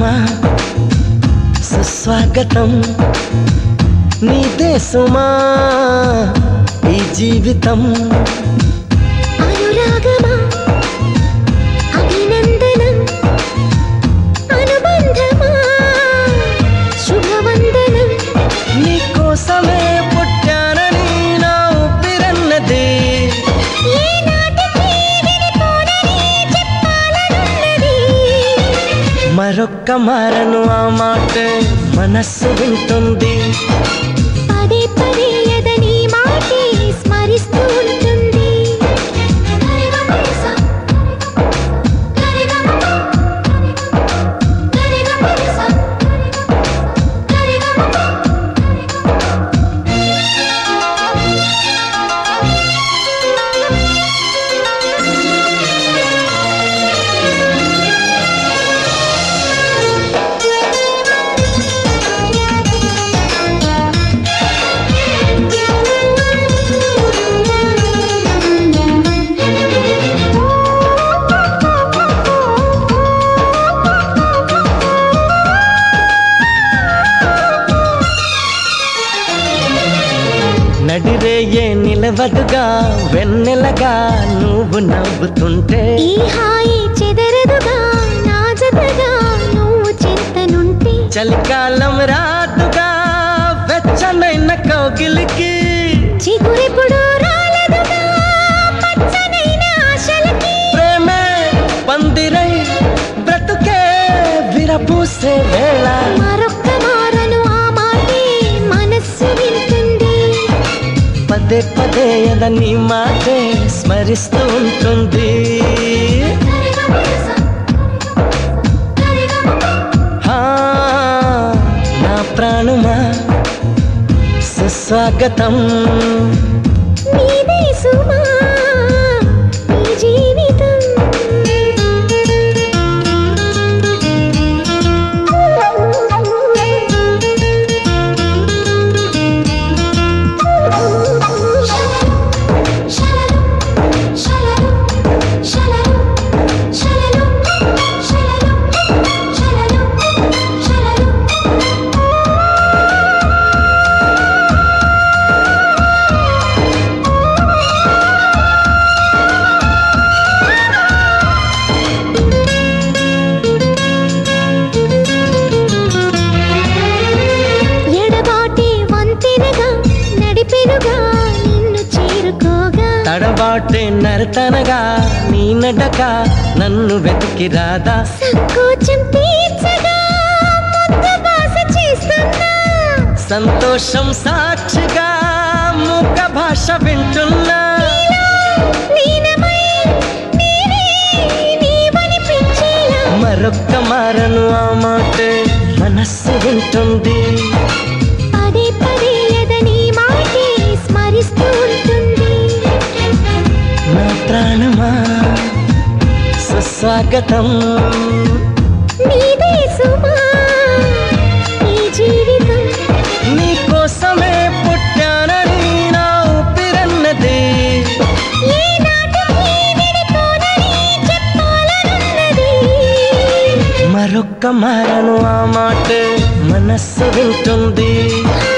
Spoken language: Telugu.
ప్రాణమా సుస్వాగతం నీదే సుమా ఈ జీవితం అనురాగమా అభినందనం అనుబంధమా శుభవందనం నీకోసమే పుట్టానని నా ఊపిరన్నది ఏనాటికి విడిపోనని చెప్పాలనున్నది మరొక్క మారను ఆ మాట మనస్సు వింటుంది పదే పదే ఎదని మాటే స్మరిస్తూ ఉంటుంది నడిరేయే నిలవదుగా వెన్నెలగా నువ్వు నవ్వుతుంటే ఈ హాయి చెదరదుగా నా జతగా నువ్వు చింతనుంటే చలికాలం రాదుగా వెచ్చనైన కౌగిలికి చిగురెప్పుడు రాలదుగా పచ్చనైన ఆశలకి ప్రేమే పందిరై బ్రతుకే విరపూసే వేళ మరొక్క మారను ఆ మాటే మనస్సు వింటుంది పదే పదే నీ మాటే స్మరిస్తూ ఉంటుంది హా, నా ప్రాణమా సుస్వాగతం నీదే సుమా నీ జీవితం ఎడబాటే వంతెనగా నడిపెనుగా నిన్ను చేరుకోగా తడబాటే నరతనగా నీ నడక నన్ను వెతికి రాదా సంకోచం తీర్చగా ముద్దు బాస చేస్తున్నా సంతోషం సాక్షిగా మూక భాష వింటున్నా లీనమై నేనే నీవనిపించేలా మరొక్క మారను ఆ మాట మనస్సు వింటుంది పదే పదే ఎదని మాటే స్మరిస్తూ ఉంటుంది నా ప్రాణమా సుస్వాగతం నీదే సుమా ఈ జీవితం నీకోసమే పుట్టానని నా ఊపిరన్నది ఏనాటికి విడిపోనని చెప్పాలనున్నది మరొక్క మారను ఆ మాట మనస్సు వింటుంది ఆ